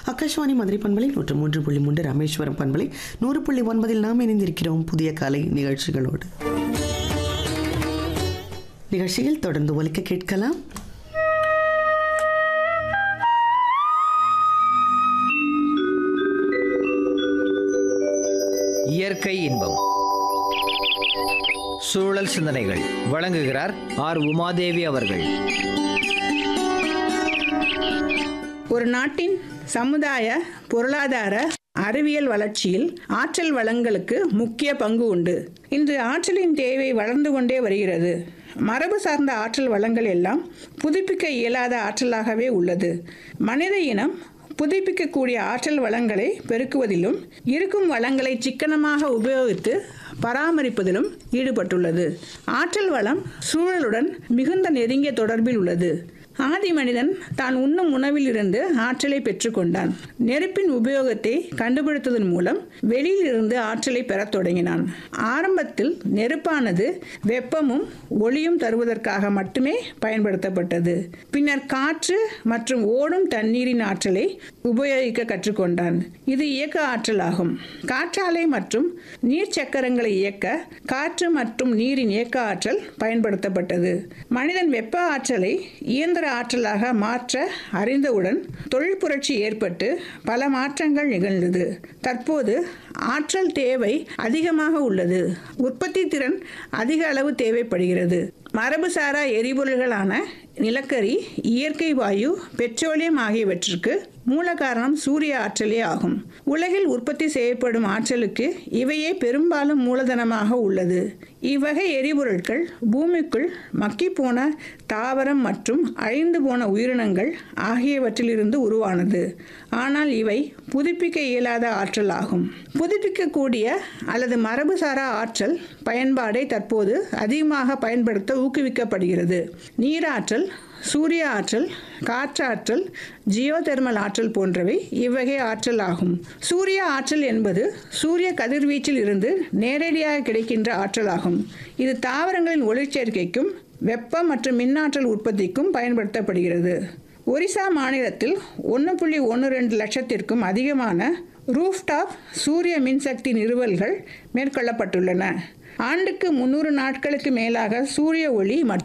ஆகாஷ்வாணி மதுரை பண்பலை நூற்று மூன்று புள்ளி மூன்று ராமேஸ்வரம் பண்பலை நூறு புள்ளி ஒன்பதில் நாம் இணைந்திருக்கிறோம் புதிய காலை நிகழ்ச்சிகளோடு நிகழ்ச்சியில் தொடர்ந்து ஒலிக்க கேட்கலாம் இயற்கை இன்பம் சூழல் சிந்தனைகள் வழங்குகிறார் ஆர் உமாதேவி அவர்கள் ஒரு நாட்டின் சமுதாய பொருளாதார அறிவியல் வளர்ச்சியில் ஆற்றல் வளங்களுக்கு முக்கிய பங்கு உண்டு இன்று ஆற்றலின் தேவை வளர்ந்து கொண்டே வருகிறது மரபு சார்ந்த ஆற்றல் வளங்கள் எல்லாம் புதுப்பிக்க இயலாத ஆற்றலாகவே உள்ளது மனித இனம் புதுப்பிக்கக்கூடிய ஆற்றல் வளங்களை பெருக்குவதிலும் இருக்கும் வளங்களை சிக்கனமாக உபயோகித்து பராமரிப்பதிலும் ஈடுபட்டுள்ளது ஆற்றல் வளம் சூழலுடன் மிகுந்த நெருங்கிய தொடர்பில் உள்ளது ஆதி மனிதன் தான் உண்ணும் உணவில் இருந்து ஆற்றலை பெற்றுக்கொண்டான் நெருப்பின் உபயோகத்தை கண்டுபிடித்ததன் மூலம் வெளியில் இருந்து ஆற்றலை பெறத் தொடங்கினான் ஆரம்பத்தில் நெருப்பானது வெப்பமும் ஒளியும் தருவதற்காக மட்டுமே பயன்படுத்தப்பட்டது பின்னர் காற்று மற்றும் ஓடும் தண்ணீரின் ஆற்றலை உபயோகிக்க கற்றுக்கொண்டான் இது இயக்க ஆற்றல் ஆகும் காற்றாலை மற்றும் நீர் சக்கரங்களை இயக்க காற்று மற்றும் நீரின் இயக்க ஆற்றல் பயன்படுத்தப்பட்டது மனிதன் வெப்ப ஆற்றலை இயந்திர ஆற்றலாக மாற்ற அறிந்தவுடன் தொழில் புரட்சி ஏற்பட்டு பல மாற்றங்கள் நிகழ்ந்தது தற்போது ஆற்றல் தேவை அதிகமாக உள்ளது உற்பத்தி திறன் அதிக அளவு தேவைப்படுகிறது மரபுசாரா எரிபொருள்களான நிலக்கரி இயற்கை வாயு பெட்ரோலியம் ஆகியவற்றிற்கு மூல காரணம் சூரிய ஆற்றலே ஆகும் உலகில் உற்பத்தி செய்யப்படும் ஆற்றலுக்கு இவையே பெரும்பாலும் மூலதனமாக உள்ளது இவ்வகை எரிபொருட்கள் பூமிக்குள் மக்கிப்போன தாவரம் மற்றும் அழிந்து போன உயிரினங்கள் ஆகியவற்றிலிருந்து உருவானது ஆனால் இவை புதுப்பிக்க இயலாத ஆற்றல் ஆகும் புதுப்பிக்கக்கூடிய அல்லது மரபுசாரா ஆற்றல் பயன்பாடை தற்போது அதிகமாக பயன்படுத்த ஊக்குவிக்கப்படுகிறது நீராற்றல் சூரிய ஆற்றல் காற்றாற்றல் ஜியோதெர்மல் ஆற்றல் போன்றவை இவ்வகை ஆற்றல் ஆகும் சூரிய ஆற்றல் என்பது சூரிய கதிர்வீச்சில் இருந்து நேரடியாக கிடைக்கின்ற ஆற்றல் ஆகும் இது தாவரங்களின் ஒளிச்சேர்க்கைக்கும் வெப்பம் மற்றும் மின்னாற்றல் உற்பத்திக்கும் பயன்படுத்தப்படுகிறது ஒரிசா மாநிலத்தில் ஒன்று புள்ளி ஒன்று ரெண்டு லட்சத்திற்கும் அதிகமான ரூஃப்டாப் சூரிய மின்சக்தி நிறுவல்கள் மேற்கொள்ளப்பட்டுள்ளன ஆண்டுக்கு முன்னூறு நாட்களுக்கு மேலாக சூரிய ஒளி மற்றும்